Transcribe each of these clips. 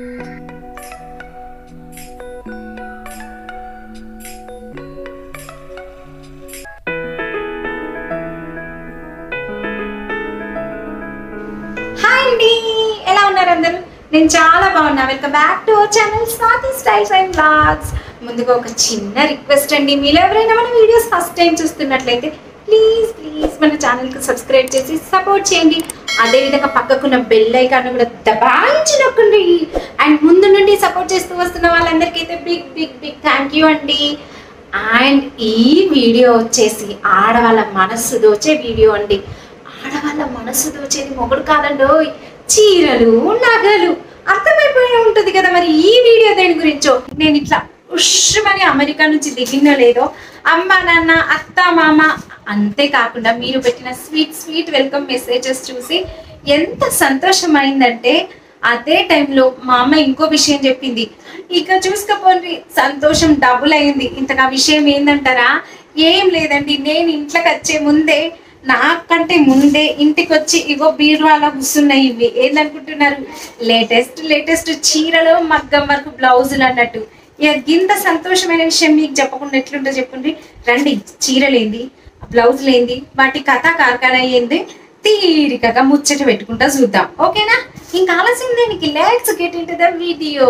hi అండి ఎలా ఉన్నారు అందరూ నేను చాలా బాగున్నా welcome back to our channel Swathi styles and blogs ముందుగా ఒక చిన్న రిక్వెస్ట్ అండి మీలో ఎవరైనా మన వీడియోస్ ఫస్ట్ టైం చూస్తున్నట్లయితే ప్లీజ్ ప్లీజ్ మన ఛానల్కి సబ్స్క్రైబ్ చేసి సపోర్ట్ చేయండి అదేవిధంగా పక్కకున్న బెల్ ఐకాన్ కూడా దబాయించి నొక్కండి అండ్ ముందు నుండి సపోర్ట్ చేస్తూ వస్తున్న వాళ్ళందరికీ అయితే big big big thank you అండి అండ్ ఈ వీడియో వచ్చేసి ఆడవాళ్ళ మనస్సు దోచే వీడియో అండి ఆడవాళ్ళ మనస్సు దోచేది మొగుడు కాదండోయ్ చీరలు నగలు అర్థమైపోయి ఉంటుంది కదా మరి ఈ వీడియో దేని గురించో నేను ఇట్లా ఉష్మని అమెరికా నుంచి దిగిందో లేదో అమ్మ నాన్న అత్త మామ అంతేకాకుండా మీరు పెట్టిన స్వీట్ స్వీట్ వెల్కమ్ మెసేజెస్ చూసి ఎంత సంతోషమైందంటే అదే టైంలో మా అమ్మ ఇంకో విషయం చెప్పింది ఇక చూసుకోపోండి సంతోషం డబుల్ అయింది ఇంతగా విషయం ఏందంటారా ఏం లేదండి నేను ఇంట్లోకి వచ్చే ముందే నాకంటే ముందే ఇంటికి వచ్చి ఇగో బీరువాలా కూర్చున్నాయి ఇవి ఏందనుకుంటున్నారు లేటెస్ట్ లేటెస్ట్ చీరలు మగ్గం వరకు బ్లౌజులు అన్నట్టు ఇక గింత సంతోషమైన విషయం మీకు చెప్పకుండా ఎట్లుంటో చెప్పండి రండి చీరలేంది బ్లౌజులేంది వాటి కథ కార్ఖాన ఏంది తీరికగా ముచ్చట పెట్టుకుంటా చూద్దాం ఓకేనా ఇంకా ఆలస్యం దేనికి let's get in the video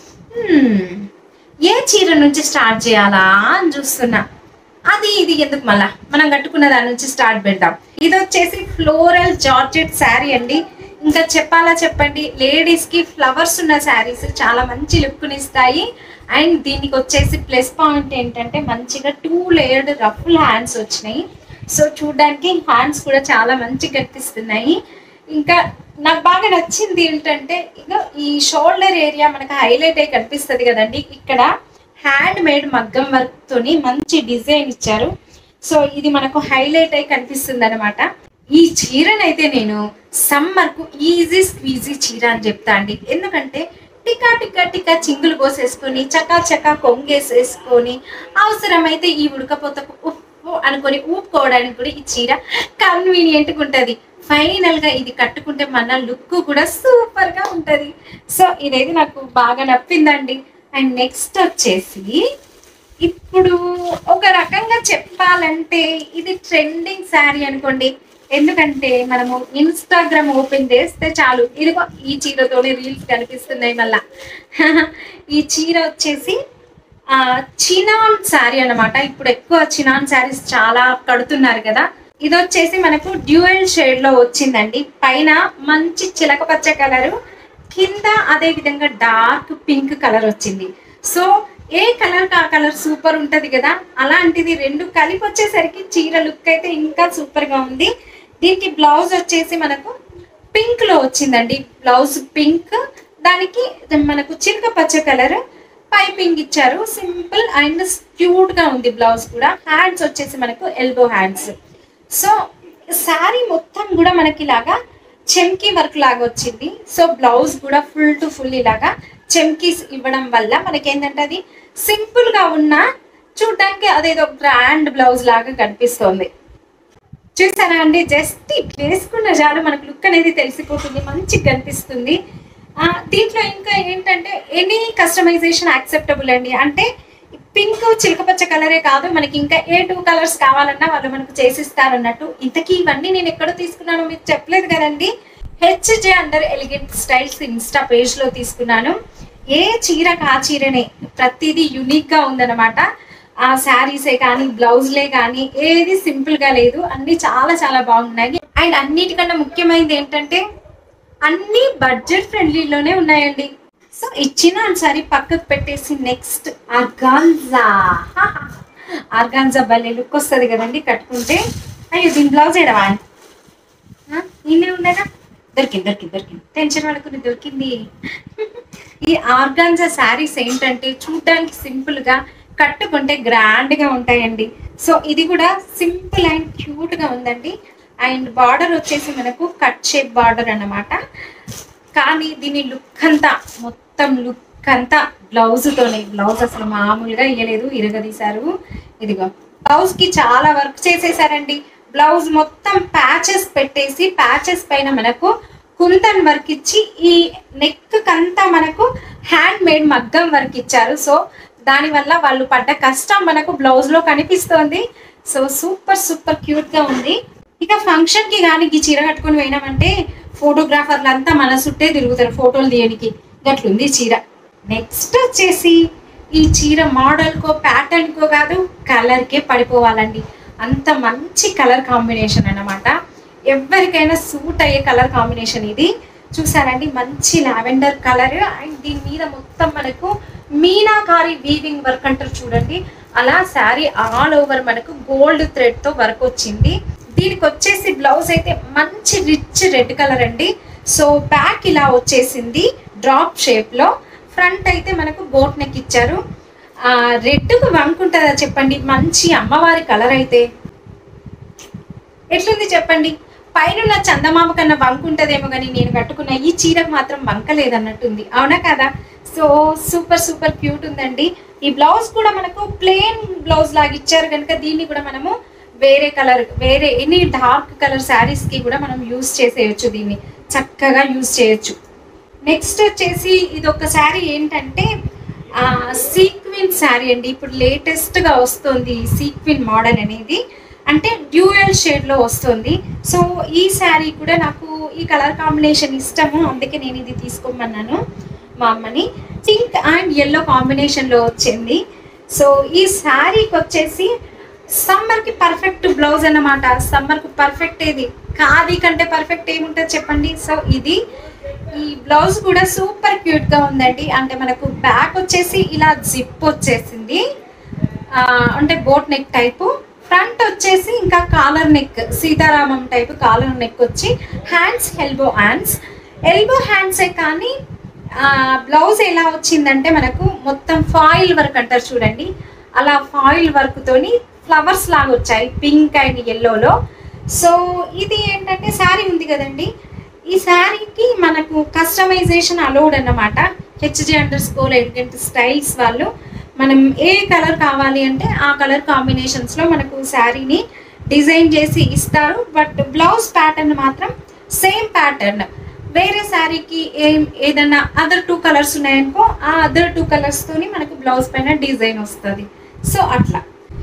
ఏ చీర నుంచి స్టార్ట్ చేయాలా అని చూస్తున్నా అది ఇది ఎందుకు మళ్ళా మనం కట్టుకున్న దాని నుంచి స్టార్ట్ పెడదాం ఇది వచ్చేసి ఫ్లోరల్ జార్జెట్ శారీ అండి ఇంకా చెప్పాలా చెప్పండి లేడీస్ కి ఫ్లవర్స్ ఉన్న శారీస్ చాలా మంచి లుక్ ఇస్తాయి అండ్ దీనికి వచ్చేసి ప్లస్ పాయింట్ ఏంటంటే మంచిగా టూ లేయర్డ్ రఫుల్ హ్యాండ్స్ వచ్చినాయి సో చూడడానికి హ్యాండ్స్ కూడా చాలా మంచిగా కనిపిస్తున్నాయి ఇంకా నాకు బాగా నచ్చింది ఏంటంటే ఇక ఈ షోల్డర్ ఏరియా మనకు హైలైట్ అయి కనిపిస్తుంది కదండి ఇక్కడ హ్యాండ్ మేడ్ మగ్గం వర్క్ తోని మంచి డిజైన్ ఇచ్చారు సో ఇది మనకు హైలైట్ అయి కనిపిస్తుంది అనమాట ఈ చీరనైతే నేను సమ్మర్ కు ఈజీ స్క్వీజీ చీర అని చెప్తా అండి ఎందుకంటే టికా టికా టికా చింగులు పోసేసుకొని చకా చకా కొంగేసేసుకొని అవసరమైతే ఈ ఉడకపోతకు ఉప్పు అనుకొని ఊపుకోవడానికి కూడా ఈ చీర కన్వీనియంట్గా ఉంటుంది ఫైనల్ గా ఇది కట్టుకుంటే మన లుక్ కూడా సూపర్ గా ఉంటది సో ఇదైతే నాకు బాగా నప్పిందండి అండ్ నెక్స్ట్ వచ్చేసి ఇప్పుడు ఒక రకంగా చెప్పాలంటే ఇది ట్రెండింగ్ శారీ అనుకోండి ఎందుకంటే మనము ఇన్స్టాగ్రామ్ ఓపెన్ చేస్తే చాలు ఇదిగో ఈ చీరతోనే రీల్స్ కనిపిస్తున్నాయి మళ్ళా ఈ చీర వచ్చేసి ఆ చినాన్ శారీ అన్నమాట ఇప్పుడు ఎక్కువ చినాన్ శారీస్ చాలా కడుతున్నారు కదా ఇది వచ్చేసి మనకు డ్యూయల్ షేడ్ లో వచ్చిందండి పైన మంచి చిలక పచ్చ కలరు కింద అదే విధంగా డార్క్ పింక్ కలర్ వచ్చింది సో ఏ కలర్ ఆ కలర్ సూపర్ ఉంటది కదా అలాంటిది రెండు కలిపి వచ్చేసరికి చీర లుక్ అయితే ఇంకా సూపర్ గా ఉంది దీనికి బ్లౌజ్ వచ్చేసి మనకు పింక్ లో వచ్చిందండి బ్లౌజ్ పింక్ దానికి మనకు చిలక పచ్చ కలర్ పైపింగ్ ఇచ్చారు సింపుల్ అండ్ క్యూట్ గా ఉంది బ్లౌజ్ కూడా హ్యాండ్స్ వచ్చేసి మనకు ఎల్బో హ్యాండ్స్ సో శారీ మొత్తం కూడా మనకి ఇలాగా చెమ్కీ వర్క్ లాగా వచ్చింది సో బ్లౌజ్ కూడా ఫుల్ టు ఫుల్ ఇలాగా చెమ్కీస్ ఇవ్వడం వల్ల మనకి ఏంటంటే అది సింపుల్ గా ఉన్న చూడడానికి అదేదో గ్రాండ్ బ్లౌజ్ లాగా కనిపిస్తోంది చూసారా అండి జస్ట్ ఇట్లా వేసుకున్న చాలు మనకు లుక్ అనేది తెలిసిపోతుంది మంచిగా కనిపిస్తుంది ఆ, దీంట్లో ఇంకా ఏంటంటే ఎనీ కస్టమైజేషన్ యాక్సెప్టబుల్ అండి అంటే పింక్ చిలకపచ్చ కలరే కాదు మనకి ఇంకా ఏ టూ కలర్స్ కావాలన్నా వాళ్ళు మనకు చేసిస్తారు అన్నట్టు ఇంతకీ ఇవన్నీ నేను ఎక్కడ తీసుకున్నానో మీకు చెప్పలేదు కదండి HJ under elegant styles Insta page లో తీసుకున్నాను ఏ చీరకు ఆ చీరనే ప్రతిదీ యునిక్ గా ఉందన్నమాట ఆ శారీసే కానీ బ్లౌజ్లే కానీ ఏది సింపుల్ గా లేదు అన్ని చాలా చాలా బాగున్నాయి అండ్ అన్నిటికన్నా ముఖ్యమైనది ఏంటంటే అన్ని బడ్జెట్ ఫ్రెండ్లీలోనే ఉన్నాయండి సో ఇచ్చిన సారీ పక్కకు పెట్టేసి నెక్స్ట్ ఆర్గాన్జా ఆర్గాన్జా భలే లుక్ వస్తుంది కదండి కట్టుకుంటే అయ్యో దీని బ్లౌజ్ ఏడవా నేనే ఉండగా దొరికింది దొరికింది దొరికింది టెన్షన్ పడుకుని దొరికింది ఈ ఆర్గాన్జా శారీస్ ఏంటంటే చూడడానికి సింపుల్ గా కట్టుకుంటే గ్రాండ్ గా ఉంటాయండి సో ఇది కూడా సింపుల్ అండ్ క్యూట్ గా ఉందండి అండ్ బార్డర్ వచ్చేసి మనకు కట్ షేప్ బార్డర్ అన్నమాట కానీ దీని లుక్ అంతా మొత్తం లుక్ అంతా బ్లౌజ్ తోనే బ్లౌజ్ అసలు మామూలుగా ఇయ్యలేదు ఇరగదీశారు ఇదిగో బ్లౌజ్ కి చాలా వర్క్ చేసేసారండి బ్లౌజ్ మొత్తం ప్యాచెస్ పెట్టేసి ప్యాచెస్ పైన మనకు కుందన్ వర్క్ ఇచ్చి ఈ నెక్ కంతా మనకు హ్యాండ్ మేడ్ మగ్గం వర్క్ ఇచ్చారు సో దానివల్ల వాళ్ళు పడ్డ కష్టం మనకు బ్లౌజ్ లో కనిపిస్తోంది సో సూపర్ సూపర్ క్యూట్ గా ఉంది ఇక ఫంక్షన్ కి కానీ ఈ చీర కట్టుకొని పోయినామంటే ఫోటోగ్రాఫర్లు అంతా మన చుట్టే తిరుగుతారు ఫోటోలు తీయడానికి గట్లుంది ఈ చీర నెక్స్ట్ వచ్చేసి ఈ చీర మోడల్ కో ప్యాటర్న్ కో కాదు కలర్ కే పడిపోవాలండి అంత మంచి కలర్ కాంబినేషన్ అన్నమాట ఎవరికైనా సూట్ అయ్యే కలర్ కాంబినేషన్ ఇది చూసారండి మంచి లావెండర్ కలర్ అండ్ దీని మీద మొత్తం మనకు మీనాకారి వీవింగ్ వర్క్ అంటారు చూడండి అలా శారీ ఆల్ ఓవర్ మనకు గోల్డ్ థ్రెడ్ తో వర్క్ వచ్చింది దీనికి వచ్చేసి బ్లౌజ్ అయితే మంచి రిచ్ రెడ్ కలర్ అండి సో బ్యాక్ ఇలా వచ్చేసింది డ్రాప్ షేప్ లో ఫ్రంట్ అయితే మనకు బోట్ నెక్ ఇచ్చారు రెడ్కు వంకుంటుందా చెప్పండి మంచి అమ్మవారి కలర్ అయితే ఎట్లుంది చెప్పండి పైన చందమామ కన్నా వంక ఉంటదేమో కానీ నేను కట్టుకున్న ఈ చీరకు మాత్రం వంక లేదన్నట్టుంది అవునా కదా సో సూపర్ సూపర్ క్యూట్ ఉందండి ఈ బ్లౌజ్ కూడా మనకు ప్లెయిన్ బ్లౌజ్ లాగా ఇచ్చారు కనుక దీన్ని కూడా మనము వేరే కలర్ వేరే ఎనీ డార్క్ కలర్ శారీస్ కి కూడా మనం యూస్ చేసేయచ్చు దీన్ని చక్కగా యూస్ చేయొచ్చు నెక్స్ట్ వచ్చేసి ఇది ఒక శారీ ఏంటంటే సీక్విన్ శారీ అండి ఇప్పుడు లేటెస్ట్ గా వస్తుంది సీక్విన్ మోడల్ అనేది అంటే డ్యూయల్ షేడ్ లో వస్తుంది సో ఈ శారీ కూడా నాకు ఈ కలర్ కాంబినేషన్ ఇష్టము అందుకే నేను ఇది తీసుకోమన్నాను మా అమ్మని పింక్ అండ్ ఎల్లో కాంబినేషన్ లో వచ్చింది సో ఈ శారీకి వచ్చేసి సమ్మర్ కి పర్ఫెక్ట్ బ్లౌజ్ అన్నమాట సమ్మర్ కు పర్ఫెక్ట్ ఏది ఖాదీ కంటే పర్ఫెక్ట్ ఏముంటుంది చెప్పండి సో ఇది ఈ బ్లౌజ్ కూడా సూపర్ క్యూట్ గా ఉందండి అంటే మనకు బ్యాక్ వచ్చేసి ఇలా జిప్ వచ్చేసింది ఆ, అంటే బోట్ నెక్ టైపు ఫ్రంట్ వచ్చేసి ఇంకా collar neck Sitaramam type collar neck వచ్చి హ్యాండ్స్ ఎల్బో హ్యాండ్స్ ఎల్బో హ్యాండ్సే కానీ బ్లౌజ్ ఎలా వచ్చిందంటే మనకు మొత్తం ఫాయిల్ వర్క్ అంటారు చూడండి అలా ఫాయిల్ వర్క్ తోని ఫ్లవర్స్ లాగా వచ్చాయి పింక్ అండ్ ఎల్లోలో సో ఇది ఏంటంటే శారీ ఉంది కదండి ఈ శారీకి మనకు కస్టమైజేషన్ అలౌడ్ అన్నమాట HG underscore elegant styles వాళ్ళు మనం ఏ కలర్ కావాలి అంటే ఆ కలర్ కాంబినేషన్స్ లో మనకు శారీని డిజైన్ చేసి ఇస్తారు బట్ బ్లౌజ్ ప్యాటర్న్ మాత్రం సేమ్ ప్యాటర్న్ వేరే శారీకి ఏం ఏదైనా అదర్ టూ కలర్స్ ఉన్నాయనుకో ఆ అదర్ టూ కలర్స్ తోని మనకు బ్లౌజ్ పైన డిజైన్ వస్తుంది సో అట్లా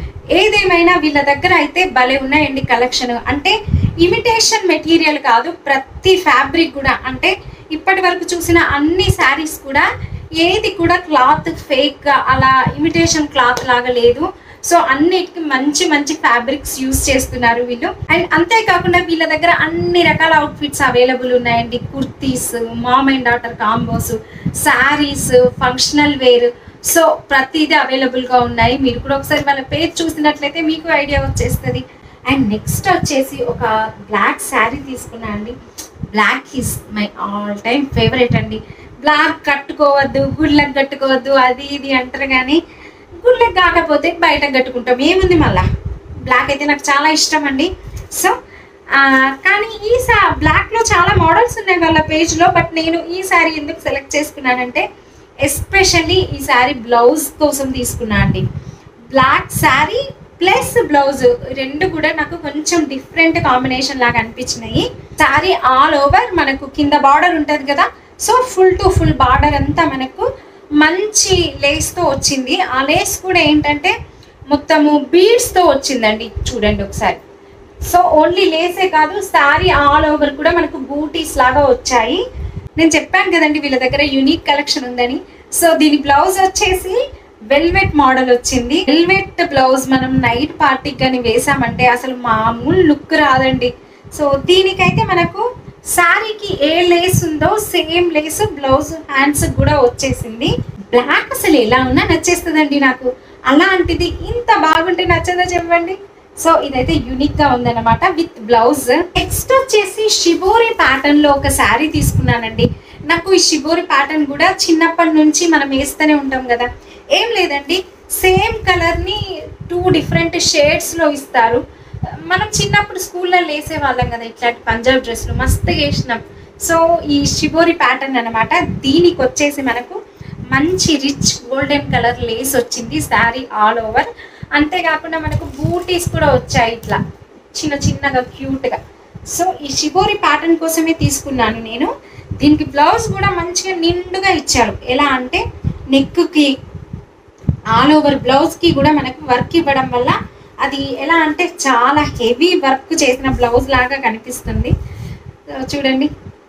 ఏదేమైనా వీళ్ళ దగ్గర అయితే భలే ఉన్నాయండి కలెక్షన్ అంటే ఇమిటేషన్ మెటీరియల్ కాదు ప్రతి ఫ్యాబ్రిక్ కూడా అంటే ఇప్పటి వరకు చూసిన అన్ని శారీస్ కూడా ఏది కూడా క్లాత్ ఫేక్ అలా ఇమిటేషన్ క్లాత్ లాగా లేదు సో అన్నిటికి మంచి మంచి ఫ్యాబ్రిక్స్ యూస్ చేస్తున్నారు వీళ్ళు అండ్ అంతేకాకుండా వీళ్ళ దగ్గర అన్ని రకాల అవుట్ఫిట్స్ అవైలబుల్ ఉన్నాయండి kurtis mom and daughter combos saris functional wear so ప్రతిదీ అవైలబుల్ గా ఉన్నాయి మీరు కూడా ఒకసారి వాళ్ళ పేజ్ చూసినట్లయితే మీకు ఐడియా వచ్చేస్తుంది అండ్ నెక్స్ట్ వచ్చేసి ఒక బ్లాక్ శారీ తీసుకున్నా అండి black is my all time favourite అండి బ్లాక్ కట్టుకోవద్దు గుళ్ళకి కట్టుకోవద్దు అది ఇది అంటారు కానీ గుళ్ళకి కాకపోతే బయట కట్టుకుంటాం ఏముంది మళ్ళా బ్లాక్ అయితే నాకు చాలా ఇష్టం అండి సో ఆ, కానీ ఈ సా బ్లాక్లో చాలా మోడల్స్ ఉన్నాయి వాళ్ళ పేజ్లో బట్ నేను ఈ శారీ ఎందుకు సెలెక్ట్ చేసుకున్నానంటే ఎస్పెషల్లీ ఈ శారీ బ్లౌజ్ కోసం తీసుకున్నా అండి బ్లాక్ శారీ ప్లస్ బ్లౌజ్ రెండు కూడా నాకు కొంచెం డిఫరెంట్ కాంబినేషన్ లాగా అనిపించినాయి శారీ ఆల్ ఓవర్ మనకు కింద బార్డర్ ఉంటుంది కదా so full to full border అంతా మనకు మంచి లేస్తో వచ్చింది ఆ లేస్ కూడా ఏంటంటే మొత్తము బీడ్స్తో వచ్చిందండి చూడండి ఒకసారి సో ఓన్లీ లేసే కాదు శారీ ఆల్ ఓవర్ కూడా మనకు బూటీస్ లాగా వచ్చాయి నేను చెప్పాను కదండి వీళ్ళ దగ్గర యూనిక్ కలెక్షన్ ఉందని సో దీని బ్లౌజ్ వచ్చేసి వెల్వెట్ మోడల్ వచ్చింది వెల్వెట్ బ్లౌజ్ మనం నైట్ పార్టీకి కానీ వేసామంటే అసలు మామూలు లుక్ రాదండి సో దీనికైతే మనకు శారీకి ఏ లేస్ ఉందో సేమ్ లేస్ బ్లౌజ్ హ్యాండ్స్ కూడా వచ్చేసింది బ్లాక్ అసలు ఎలా ఉన్నా నచ్చేస్తుందండి నాకు అలాంటిది ఇంత బాగుంటే నచ్చదా చెప్పండి సో ఇదైతే యూనిక్ గా ఉందన్నమాట విత్ బ్లౌజ్ నెక్స్ట్ వచ్చేసి షిబోరి ప్యాటర్న్ లో ఒక శారీ తీసుకున్నానండి నాకు ఈ షిబోరి ప్యాటర్న్ కూడా చిన్నప్పటి నుంచి మనం వేస్తూనే ఉంటాం కదా ఏం లేదండి సేమ్ కలర్ ని టూ డిఫరెంట్ షేడ్స్ లో ఇస్తారు మనం చిన్నప్పుడు స్కూల్లో వేసే వాళ్ళం కదా ఇట్లాంటి పంజాబ్ డ్రెస్లు మస్తుగా వేసినాం సో ఈ షిబోరి ప్యాటర్న్ అన్నమాట దీనికి వచ్చేసి మనకు మంచి రిచ్ గోల్డెన్ కలర్ లేస్ వచ్చింది శారీ ఆల్ ఓవర్ అంతేకాకుండా మనకు బూటీస్ కూడా వచ్చాయి ఇట్లా చిన్న చిన్నగా క్యూట్ గా సో ఈ షిబోరి ప్యాటర్న్ కోసమే తీసుకున్నాను నేను దీనికి బ్లౌజ్ కూడా మంచిగా నిండుగా ఇచ్చారు ఎలా అంటే నెక్కి ఆల్ ఓవర్ బ్లౌజ్కి కూడా మనకు వర్క్ ఇవ్వడం వల్ల అది ఎలా అంటే చాలా హెవీ వర్క్ చేసిన బ్లౌజ్ లాగా కనిపిస్తుంది సో చూడండి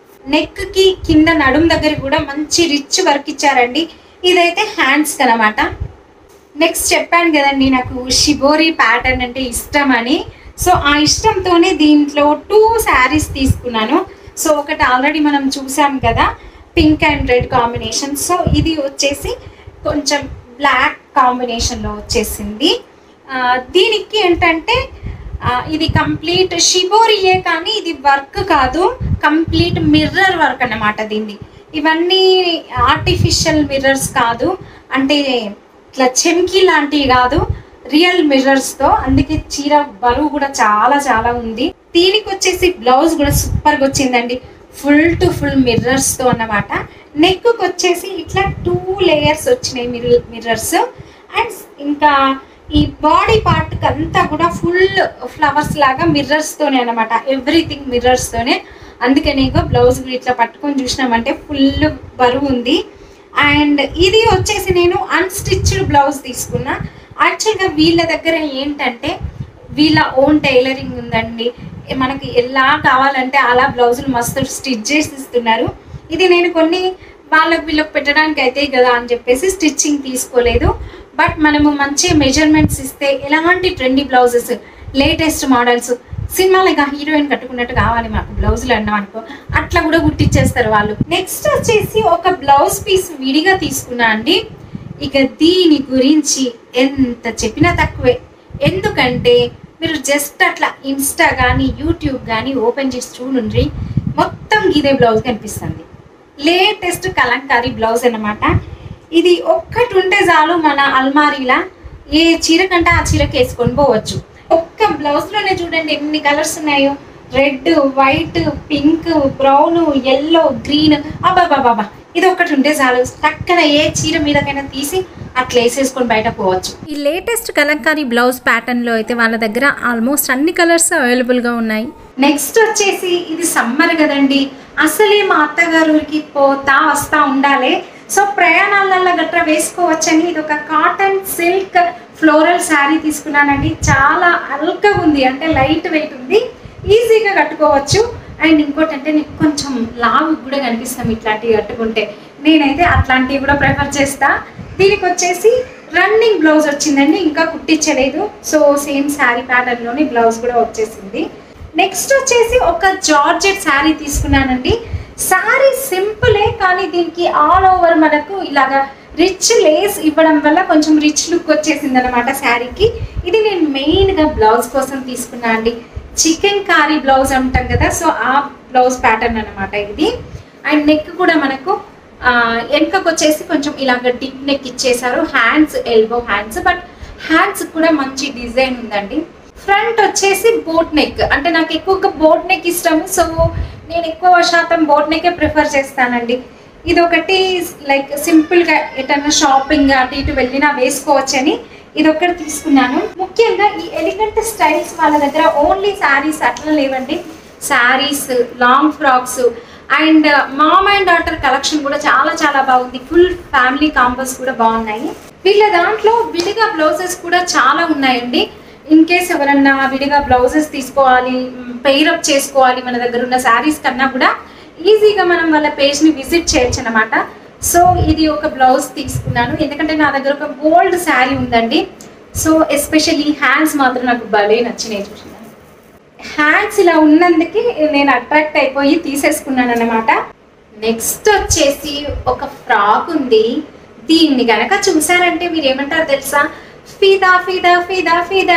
నెక్కి కింద నడుం దగ్గర కూడా మంచి రిచ్ వర్క్ ఇచ్చారండి ఇదైతే హ్యాండ్స్ అనమాట నెక్స్ట్ చెప్పాను కదండి నాకు షిబోరి ప్యాటర్న్ అంటే ఇష్టం అని సో ఆ ఇష్టంతోనే దీంట్లో టూ శారీస్ తీసుకున్నాను సో ఒకటి ఆల్రెడీ మనం చూసాం కదా pink and red combination so ఇది వచ్చేసి కొంచెం బ్లాక్ కాంబినేషన్లో వచ్చేసింది ఆ, దీనికి ఏంటంటే ఆ, ఇది కంప్లీట్ షిబోరియే కానీ ఇది వర్క్ కాదు కంప్లీట్ మిర్రర్ వర్క్ అన్నమాట దీన్ని ఇవన్నీ ఆర్టిఫిషియల్ మిర్రర్స్ కాదు అంటే ఇట్లా చెమ్కి లాంటివి కాదు రియల్ మిర్రర్స్తో అందుకే చీర బరువు కూడా చాలా చాలా ఉంది దీనికి వచ్చేసి బ్లౌజ్ కూడా సూపర్గా వచ్చిందండి ఫుల్ టు ఫుల్ మిర్రర్స్తో అన్నమాట నెక్కి వచ్చేసి ఇట్లా టూ లేయర్స్ వచ్చినాయి మిర్ర మిర్రర్స్ అండ్ ఇంకా ఈ బాడీ పార్ట్ అంతా కూడా ఫుల్ ఫ్లవర్స్ లాగా మిర్రర్స్ తోనే అనమాట ఎవ్రీథింగ్ మిర్రర్స్ తోనే అందుకని ఇగో బ్లౌజ్ కూడా ఇట్లా పట్టుకొని చూసినామంటే ఫుల్ బరువు ఉంది అండ్ ఇది వచ్చేసి నేను అన్స్టిచ్డ్ బ్లౌజ్ తీసుకున్నా యాక్చువల్గా వీళ్ళ దగ్గర ఏంటంటే వీళ్ళ ఓన్ టైలరింగ్ ఉందండి మనకి ఎలా కావాలంటే అలా బ్లౌజులు మస్తు స్టిచ్ చేసి ఇస్తున్నారు ఇది నేను కొన్ని వాళ్ళకి వీళ్ళకి పెట్టడానికి అయితే కదా అని చెప్పేసి స్టిచ్చింగ్ తీసుకోలేదు బట్ మనము మంచి మెజర్మెంట్స్ ఇస్తే ఎలాంటి ట్రెండీ బ్లౌజెస్ లేటెస్ట్ మోడల్స్ సినిమాలుగా హీరోయిన్ కట్టుకున్నట్టు కావాలి మాకు బ్లౌజులు అన్నాం అనుకో అట్లా కూడా కుట్టించేస్తారు వాళ్ళు నెక్స్ట్ వచ్చేసి ఒక బ్లౌజ్ పీస్ విడిగా తీసుకున్నా అండి ఇక దీని గురించి ఎంత చెప్పినా తక్కువే ఎందుకంటే మీరు జస్ట్ అట్లా ఇన్స్టా కానీ యూట్యూబ్ కానీ ఓపెన్ చేసి చూడండి మొత్తం ఇదే బ్లౌజ్ కనిపిస్తుంది లేటెస్ట్ కలంకారీ బ్లౌజ్ అన్నమాట ఇది ఒక్కటి ఉంటే చాలు మన అల్మారీలా ఏ చీర కంటే ఆ చీరకి వేసుకొని పోవచ్చు ఒక్క బ్లౌజ్లోనే చూడండి ఎన్ని కలర్స్ ఉన్నాయో red white pink brown yellow green అబ్బాబాబా ఇది ఒకటి ఉంటే చాలు చక్కన ఏ చీర మీదకైనా తీసి అట్లా వేసేసుకొని బయట పోవచ్చు ఈ లేటెస్ట్ కలంకారీ బ్లౌజ్ ప్యాటర్న్లో అయితే వాళ్ళ దగ్గర ఆల్మోస్ట్ అన్ని కలర్స్ అవైలబుల్గా ఉన్నాయి నెక్స్ట్ వచ్చేసి ఇది సమ్మర్ కదండి అసలే మా అత్తగారికి పోతా వస్తా ఉండాలి సో ప్రయాణాలలో గట్రా వేసుకోవచ్చని ఇది ఒక కాటన్ సిల్క్ ఫ్లోరల్ శారీ తీసుకున్నానండి చాలా అల్కగా ఉంది అంటే లైట్ వెయిట్ ఉంది ఈజీగా కట్టుకోవచ్చు అండ్ ఇంకోటి అంటే నీకు కొంచెం లావు కూడా కనిపిస్తాం ఇట్లాంటివి కట్టుకుంటే నేనైతే అట్లాంటివి కూడా ప్రిఫర్ చేస్తా దీనికి వచ్చేసి రన్నింగ్ బ్లౌజ్ వచ్చిందండి ఇంకా కుట్టించలేదు సో సేమ్ శారీ ప్యాటర్న్లోని బ్లౌజ్ కూడా వచ్చేసింది నెక్స్ట్ వచ్చేసి ఒక జార్జెట్ శారీ తీసుకున్నానండి శారీ సింపులే కానీ దీనికి ఆల్ ఓవర్ మనకు ఇలాగా రిచ్ లేస్ ఇవ్వడం వల్ల కొంచెం రిచ్ లుక్ వచ్చేసింది అనమాట శారీకి ఇది నేను మెయిన్గా బ్లౌజ్ కోసం తీసుకున్నా అండి చికెన్ కారీ బ్లౌజ్ అంటాం కదా సో ఆ బ్లౌజ్ ప్యాటర్న్ అనమాట ఇది అండ్ నెక్ కూడా మనకు ఆ, వెనకకు వచ్చేసి కొంచెం ఇలాగ డిప్ నెక్ ఇచ్చేసారు hands elbow hands but hands కూడా మంచి డిజైన్ ఉందండి ఫ్రంట్ వచ్చేసి బోట్ నెక్ అంటే నాకు ఎక్కువగా బోట్ నెక్ ఇష్టం సో నేను ఎక్కువ శాతం బోట్ నెక్కే ప్రిఫర్ చేస్తానండి ఇది ఒకటి లైక్ సింపుల్గా ఎటన్నా షాపింగ్ అటు ఇటు వెళ్ళినా వేసుకోవచ్చని ఇది ఒకటి తీసుకున్నాను ముఖ్యంగా ఈ ఎలిగెంట్ స్టైల్స్ వాళ్ళ దగ్గర ఓన్లీ శారీస్ అట్లా లేవండి saris long frocks and mom and daughter collection కూడా చాలా చాలా బాగుంది ఫుల్ ఫ్యామిలీ కాంబోస్ కూడా బాగున్నాయి వీళ్ళ దాంట్లో విడిగా బ్లౌజెస్ కూడా చాలా ఉన్నాయండి ఇన్ కేస్ ఎవరన్నా విడిగా బ్లౌజెస్ తీసుకోవాలి పెయిరప్ చేసుకోవాలి మన దగ్గర ఉన్న శారీస్ కన్నా కూడా ఈజీగా మనం వాళ్ళ పేజ్ని విజిట్ చేయొచ్చు అనమాట సో ఇది ఒక బ్లౌజ్ తీసుకున్నాను ఎందుకంటే నా దగ్గర ఒక గోల్డ్ శారీ ఉందండి సో ఎస్పెషల్లీ హ్యాండ్స్ మాత్రం నాకు భలే నచ్చినాయి చూసినాను హ్యాండ్స్ ఇలా ఉన్నందుకే నేను అట్రాక్ట్ అయిపోయి తీసేసుకున్నాను అనమాట నెక్స్ట్ వచ్చేసి ఒక ఫ్రాక్ ఉంది దీన్ని గనక చూసారంటే మీరు ఏమంటారు తెలుసా ఫిదా ఫిదా ఫిదా ఫిదా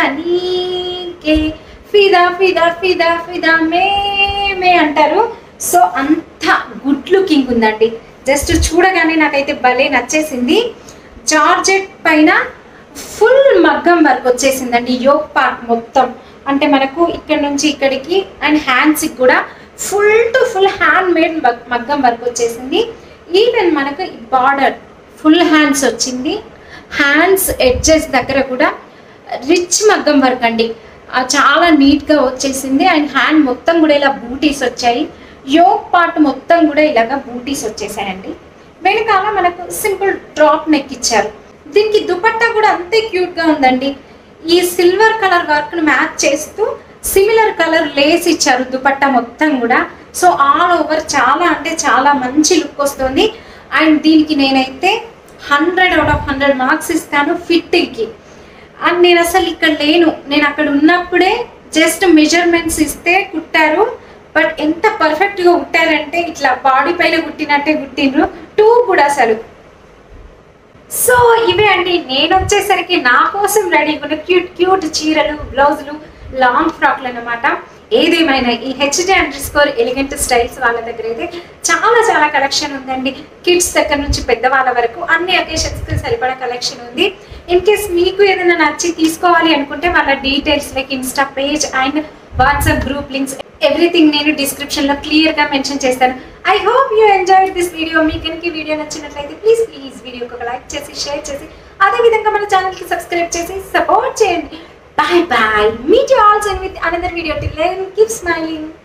నీకే ఫిదా ఫిదా ఫిదా ఫిదా మే మే అంటారు సో అంత గుడ్ లుకింగ్ ఉందండి జస్ట్ చూడగానే నాకైతే భలే నచ్చేసింది జార్జెట్ పైన ఫుల్ మగ్గం వర్క్ వచ్చేసిందండి యోగ్ పార్ట్ మొత్తం అంటే మనకు ఇక్కడ నుంచి ఇక్కడికి అండ్ హ్యాండ్స్కి కూడా full to full handmade మగ్గం వర్క్ వచ్చేసింది ఈవెన్ మనకు బార్డర్ ఫుల్ హ్యాండ్స్ వచ్చింది హ్యాండ్స్ ఎడ్జెస్ దగ్గర కూడా రిచ్ మగ్గం వర్క్ అండి ఆ, చాలా నీట్గా వచ్చేసింది అండ్ హ్యాండ్ మొత్తం కూడా ఇలా బూటీస్ వచ్చాయి యోగ్ పార్ట్ మొత్తం కూడా ఇలాగా బూటీస్ వచ్చేసాయండి వెనకాల మనకు సింపుల్ డ్రాప్ నెక్ ఇచ్చారు దీనికి దుపట్టా కూడా అంతే క్యూట్గా ఉందండి ఈ సిల్వర్ కలర్ వర్క్ను మ్యాచ్ చేస్తూ సిమిలర్ కలర్ లేస్ ఇచ్చారు దుపట్టా మొత్తం కూడా సో ఆల్ ఓవర్ చాలా అంటే చాలా మంచి లుక్ వస్తుంది అండ్ దీనికి నేనైతే hundred out of hundred marks ఇస్తాను ఫిట్టింగ్కి అండ్ నేను అసలు ఇక్కడ లేను నేను అక్కడ ఉన్నప్పుడే జస్ట్ మెజర్మెంట్స్ ఇస్తే కుట్టారు బట్ ఎంత పర్ఫెక్ట్గా కుట్టారంటే ఇట్లా బాడీ పైన కుట్టినట్టే కుట్టిండ్రు టూ కూడా అసలు సో ఇవే అండి నేను వచ్చేసరికి నా కోసం రెడీ ఉన్న క్యూట్ క్యూట్ చీరలు బ్లౌజులు లాంగ్ ఫ్రాక్లు అన్నమాట ఏదేమైనా ఈ HD underscore elegant styles వాళ్ళ దగ్గర అయితే చాలా చాలా కలెక్షన్ ఉందండి కిడ్స్ దగ్గర నుంచి పెద్దవాళ్ళ వరకు అన్ని అకేషన్స్కి సరిపడా కలెక్షన్ ఉంది ఇన్ కేస్ మీకు ఏదైనా నచ్చి తీసుకోవాలి అనుకుంటే వాళ్ళ details like Insta page and WhatsApp group links everything నేను డిస్క్రిప్షన్ లో క్లియర్ గా మెన్షన్ చేస్తాను I hope you enjoy this video మీకు కనుక ఈ వీడియో నచ్చినట్లయితే ప్లీజ్ ప్లీజ్ వీడియోకి ఒక లైక్ చేసి షేర్ చేసి అదే విధంగా మన ఛానల్ కి సబ్స్క్రైబ్ చేసి సపోర్ట్ చేయండి bye bye meet you also with another video till keep smiling